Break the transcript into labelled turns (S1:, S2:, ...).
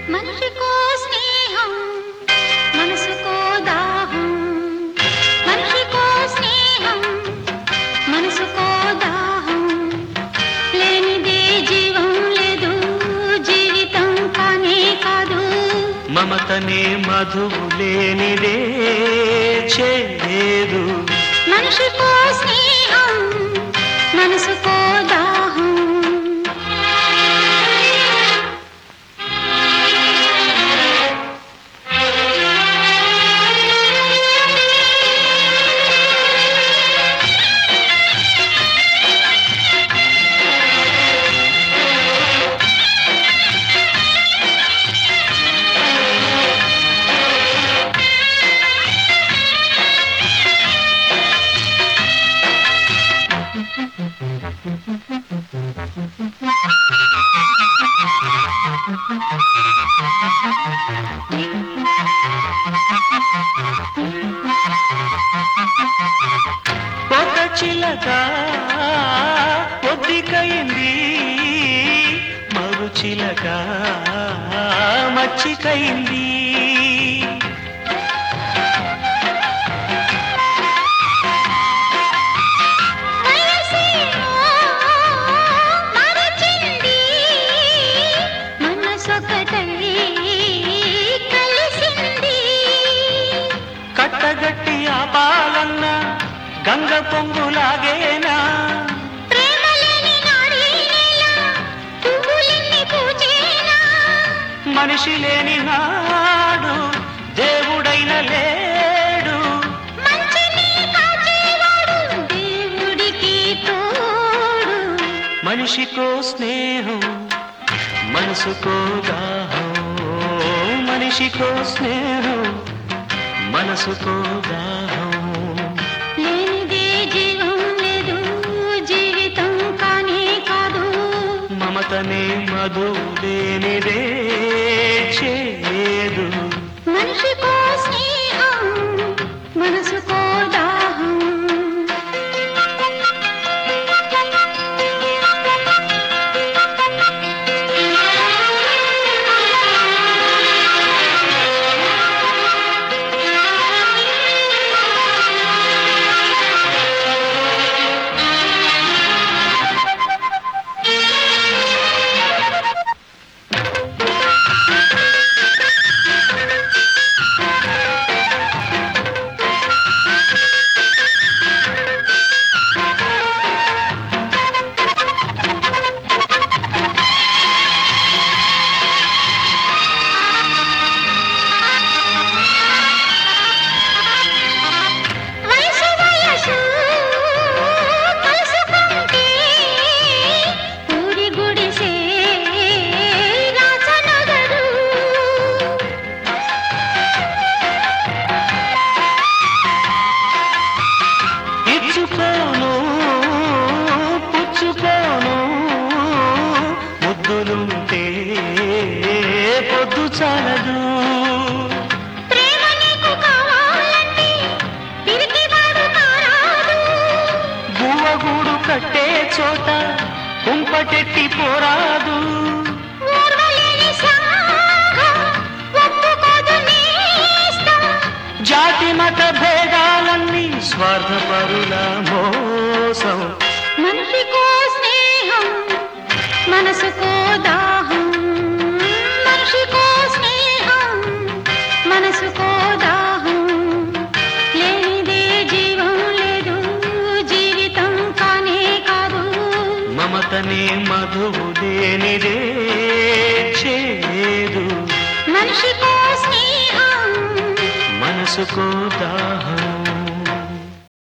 S1: మనిషికో స్నేహం మనసుకో దాహం మనిషికో స్నేహం మనసుకో దాహం లేనిదే జీవం లేదు జీవితం కానే కాదు
S2: మమతనే మధువు లేనిదే చేదు
S1: మనిషికో స్నేహం మనసుకో దాహం
S2: ఒక చిలక పొద్దికైంది మరు చిలక మచ్చికైంది
S1: వయసేమో మరచింది మనసొకటై కలిసింది
S2: కట్టగట్టి ఆపాలన్న గంగ పొంగులాగేనా
S1: ప్రేమలేని నాడీ నేల పువ్వులెన్ని పూచేనా
S2: మనిషి లేని నాడు దేవుడైన లేడు
S1: మంచిని కాచేవాడు దేవుడికి తోడు
S2: మనిషికో స్నేహం మనసుకో దాహం మనిషికో స్నేహం మనసుకో దాహం
S1: లేనిదే జీవం లేదు జీవితం కానే కాదు
S2: మమతనే మధు లేనిదే చేదు
S1: మనిషికో స్నేహం మనసుకో దాహం వయసు వయసు కలుసుకుంటే ఊరి గుడిసే రాసనగరు
S2: ఇచ్చుకోను పుచ్చుకోను ముద్దులుంటే పొద్దు చాలదు
S1: ప్రేమ నీకు కావాలంటే పిరికివాడు కారాదు
S2: గువ్వగూడు కట్టే చోట కుంపటెట్టి పోరాదు
S1: ఓర్వలేని శాఖ ఒప్పుకోదు నేస్తం
S2: జాతి మత భేదాలన్నీ స్వార్థపరుల మోసం
S1: మనిషికో స్నేహం మనసుకో దాహం మనిషికో స్నేహం మనసుకో దాహం లేనిదే జీవం లేదు జీవితం కానే కాదు
S2: మమతనే మధువు లేనిదే చేదు
S1: మనిషికో స్నేహం
S2: మనసుకో దాహం